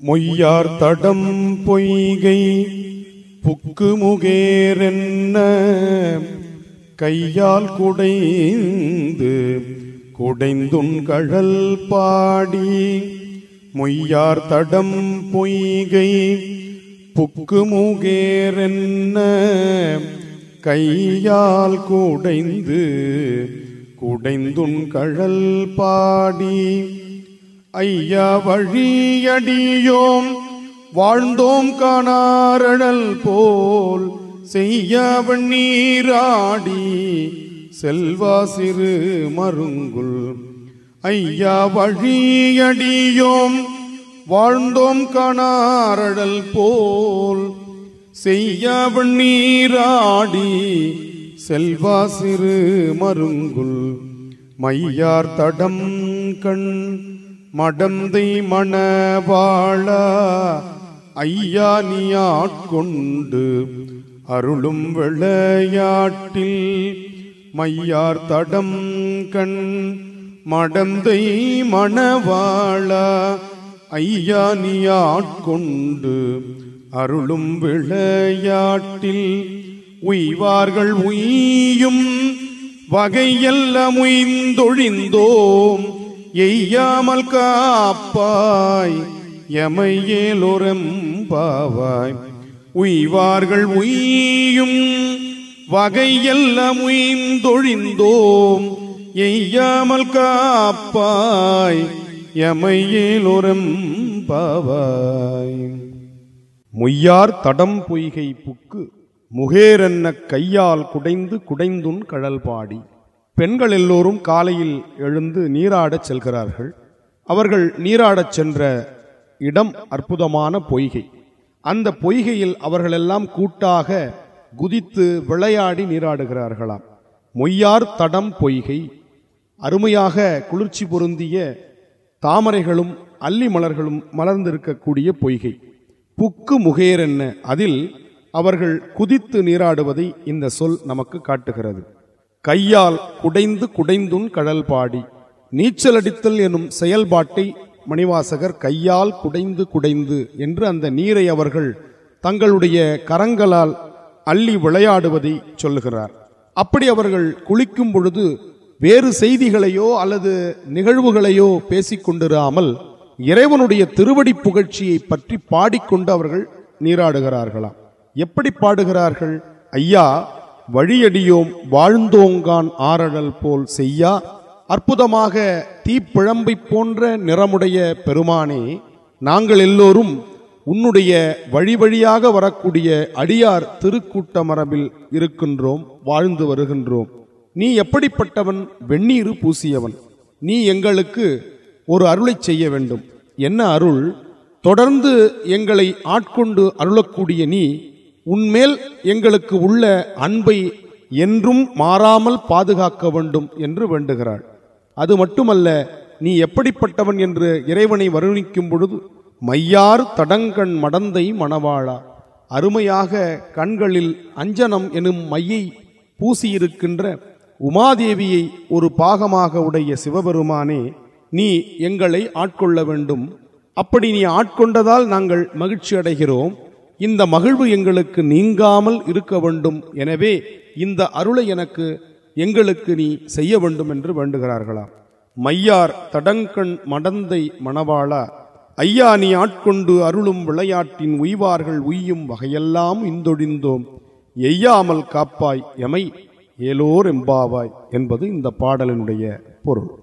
மொய்யார் தடம் பொய்கை புக்கு முகேரென்ன கையால் குடைந்து குடைந்துன் கழல் பாடி மொய்யார் தடம் பொய்கை புக்கு முகேரென்ன கையால் குடைந்து குடைந்துன் கழல் பாடி ஐயா வழியடியோம் வாழ்ந்தோம் காணாரழல் போல் செய்யவன் நீராடி செல்வா சிறு மருங்குல் ஐயா வழியடியோம் வாழ்ந்தோம் காணாரழல் போல் செய்யவன் நீராடி செல்வா சிறு மருங்குல் மையார் தடம் கண் மடந்தை மணவாழ ஐயா நீ ஆட்கொண்டு அருளும் விளையாட்டில் மையார் தடம் கண் மடந்தை மணவாழ ஐயா நீ ஆட்கொண்டு அருளும் விளையாட்டில் உய்வார்கள் உய்யும் வகையெல்லாம் உய்ந்தொழிந்தோம் எய்யாமல் காப்பாய் எமையேலொரம்பாவாய் உய்வார்கள் உய்யும் வகையெல்லாம் உய்ந்தொழிந்தோம் எய்யாமல் காப்பாய் எமையேலொரம்பாவாய் முய்யார் தடம் பொய்கை புக்கு முகேரென்ன கையால் குடைந்து குடைந்துன் கழல் பாடி பெண்கள் எல்லோரும் காலையில் எழுந்து நீராடச் செல்கிறார்கள் அவர்கள் நீராடச் சென்ற இடம் அற்புதமான பொய்கை அந்த பொய்கையில் அவர்களெல்லாம் கூட்டாக குதித்து விளையாடி நீராடுகிறார்களாம் மொய்யார் தடம் பொய்கை அருமையாக குளிர்ச்சி பொருந்திய தாமரைகளும் அல்லி மலர்களும் மலர்ந்திருக்கக்கூடிய பொய்கை புக்கு முகேரென்ன அதில் அவர்கள் குதித்து நீராடுவதை இந்த சொல் நமக்கு காட்டுகிறது கையால் குடைந்து குடைந்துன் கடல் பாடி நீச்சல் அடித்தல் எனும் செயல்பாட்டை மணிவாசகர் கையால் குடைந்து குடைந்து என்று அந்த நீரை அவர்கள் தங்களுடைய கரங்களால் அள்ளி விளையாடுவதை சொல்லுகிறார் அப்படி அவர்கள் குளிக்கும் பொழுது வேறு செய்திகளையோ அல்லது நிகழ்வுகளையோ பேசிக் கொண்டிராமல் இறைவனுடைய திருவடி புகழ்ச்சியை பற்றி பாடிக்கொண்டு அவர்கள் நீராடுகிறார்களாம் எப்படி பாடுகிறார்கள் ஐயா வழியடியோம் வாழ்ந்தோங்கான் ஆரழல் போல் செய்யா அற்புதமாக தீப்பிழம்பை போன்ற நிறமுடைய பெருமானே நாங்கள் எல்லோரும் உன்னுடைய வழி வழியாக வரக்கூடிய அடியார் திருக்கூட்ட மரபில் இருக்கின்றோம் வாழ்ந்து வருகின்றோம் நீ எப்படிப்பட்டவன் வெந்நீர் பூசியவன் நீ எங்களுக்கு ஒரு அருளைச் செய்ய வேண்டும் என்ன அருள் தொடர்ந்து எங்களை ஆட்கொண்டு அருளக்கூடிய நீ உன்மேல் எங்களுக்கு உள்ள அன்பை என்றும் மாறாமல் பாதுகாக்க வேண்டும் என்று வேண்டுகிறாள் அது மட்டுமல்ல நீ எப்படிப்பட்டவன் என்று இறைவனை வருணிக்கும் பொழுது மையார் தடங்கண் மடந்தை மணவாளா அருமையாக கண்களில் அஞ்சனம் எனும் மையை பூசியிருக்கின்ற உமாதேவியை ஒரு பாகமாக உடைய சிவபெருமானே நீ எங்களை ஆட்கொள்ள வேண்டும் அப்படி நீ ஆட்கொண்டதால் நாங்கள் மகிழ்ச்சி அடைகிறோம் இந்த மகிழ்வு எங்களுக்கு நீங்காமல் இருக்க வேண்டும் எனவே இந்த அருளை எனக்கு எங்களுக்கு நீ செய்ய வேண்டும் என்று வேண்டுகிறார்களாம் மையார் தடங்கண் மடந்தை மணவாளா ஐயா நீ ஆட்கொண்டு அருளும் விளையாட்டின் உய்வார்கள் உய்யும் வகையெல்லாம் இந்தொழிந்தோம் எய்யாமல் காப்பாய் எமை ஏலோர் எம்பாவாய் என்பது இந்த பாடலினுடைய பொருள்